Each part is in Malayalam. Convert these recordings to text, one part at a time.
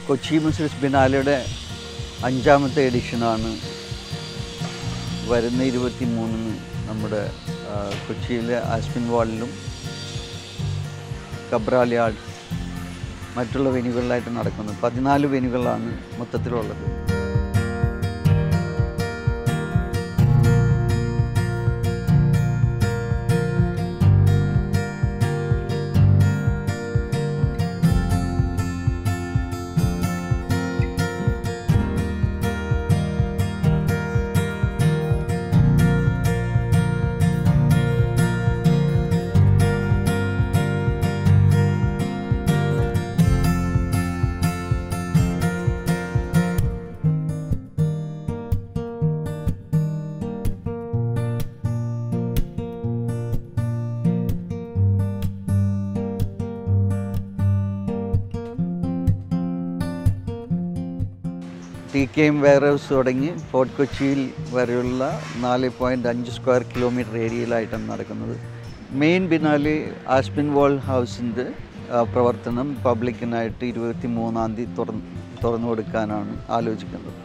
കൊച്ചി മുസ്ലിസ് ബിനാലയുടെ അഞ്ചാമത്തെ എഡിഷനാണ് വരുന്ന ഇരുപത്തി മൂന്നിന് നമ്മുടെ ആ, കൊച്ചിയിലെ ആസ്പിൻ വാളിലും കബ്രാലിയാഡ് മറ്റുള്ള വെനുകളിലായിട്ട് നടക്കുന്നത് പതിനാല് വെനുകളാണ് മൊത്തത്തിലുള്ളത് T K M warehouse തുടങ്ങി ഫോർട്ട് കൊച്ചിയിൽ വരെയുള്ള നാല് പോയിൻറ്റ് അഞ്ച് സ്ക്വയർ കിലോമീറ്റർ ഏരിയയിലായിട്ടാണ് നടക്കുന്നത് മെയിൻ ബിനാലി ആസ്പിൻ വാൾ ഹൗസിൻ്റെ പ്രവർത്തനം പബ്ലിക്കിനായിട്ട് ഇരുപത്തി മൂന്നാം തീയതി തുറന്ന് തുറന്നു കൊടുക്കാനാണ് ആലോചിക്കുന്നത്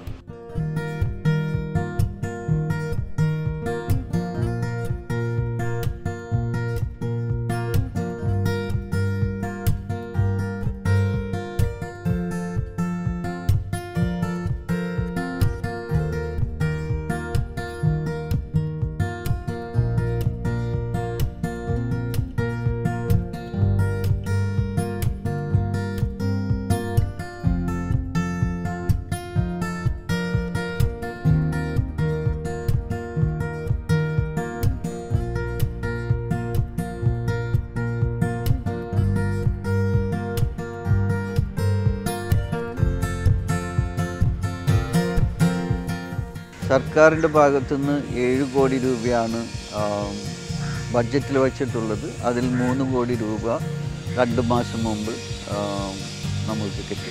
സർക്കാരിൻ്റെ ഭാഗത്തുനിന്ന് ഏഴ് കോടി രൂപയാണ് ആം, ബഡ്ജറ്റിൽ വച്ചിട്ടുള്ളത് അതിൽ മൂന്ന് കോടി രൂപ രണ്ട് മാസം മുമ്പ് ആം, നമുക്ക് കിട്ടി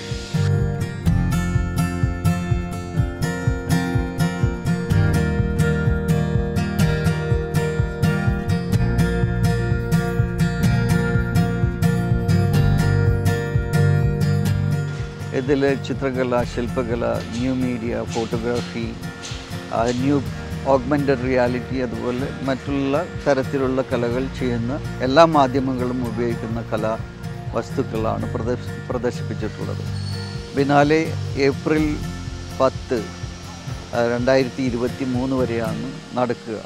ഇതിൽ ചിത്രകല ശില്പകല new media photography new augmented reality അതുപോലെ മറ്റുള്ള തരത്തിലുള്ള കലകൾ ചെയ്യുന്ന എല്ലാ മാധ്യമങ്ങളും ഉപയോഗിക്കുന്ന കലാ വസ്തുക്കളാണ് പ്രദർശ പ്രദർശിപ്പിച്ചിട്ടുള്ളത് ബിനാലെ ഏപ്രിൽ പത്ത് ആ, രണ്ടായിരത്തി ഇരുപത്തി മൂന്ന് വരെയാണ് നടക്കുക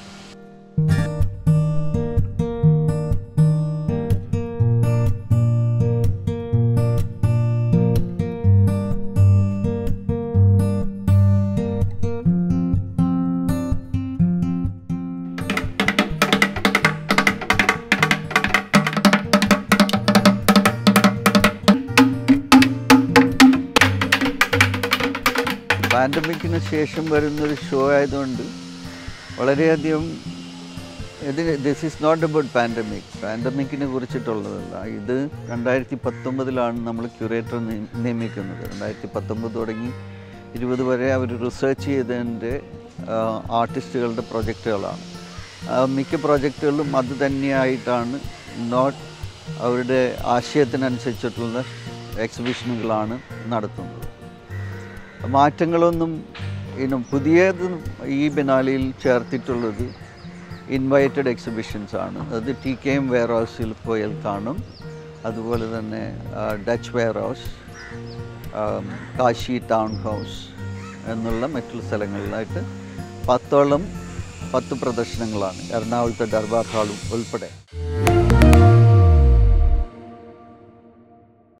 പാൻഡമിക്കിന് ശേഷം വരുന്നൊരു ഷോ ആയതുകൊണ്ട് വളരെയധികം ഇതിന് this is not about pandemic പാൻഡമിക്കിനെ കുറിച്ചിട്ടുള്ളതല്ല ഇത് രണ്ടായിരത്തി പത്തൊമ്പതിലാണ് നമ്മൾ ക്യൂറേറ്റർ നിയമിക്കുന്നത് രണ്ടായിരത്തി പത്തൊമ്പത് തുടങ്ങി ഇരുപത് വരെ അവർ റിസർച്ച് ചെയ്തതിൻ്റെ ആർട്ടിസ്റ്റുകളുടെ പ്രൊജക്റ്റുകളാണ് ആ, മിക്ക പ്രൊജക്റ്റുകളും അത് തന്നെയായിട്ടാണ് നോട്ട് അവരുടെ ആശയത്തിനനുസരിച്ചിട്ടുള്ള എക്സിബിഷനുകളാണ് നടത്തുന്നത് മാറ്റങ്ങളൊന്നും ഇനം പുതിയത് ഈ ബിനാലിയിൽ ചേർത്തിട്ടുള്ളത് ഇൻവൈറ്റഡ് എക്സിബിഷൻസ് ആണ് അത് ടി കെ എം വെയർ ഹൗസിൽ പോയാൽ കാണും അതുപോലെ തന്നെ ആ, ഡച്ച് വെയർ ഹൗസ് ആം, കാശി ടൗൺ ഹൗസ് എന്നുള്ള മറ്റുള്ള സ്ഥലങ്ങളിലായിട്ട് പത്തോളം പത്ത് പ്രദർശനങ്ങളാണ് എറണാകുളത്തെ ദർബാർ ഹാളും ഉൾപ്പെടെ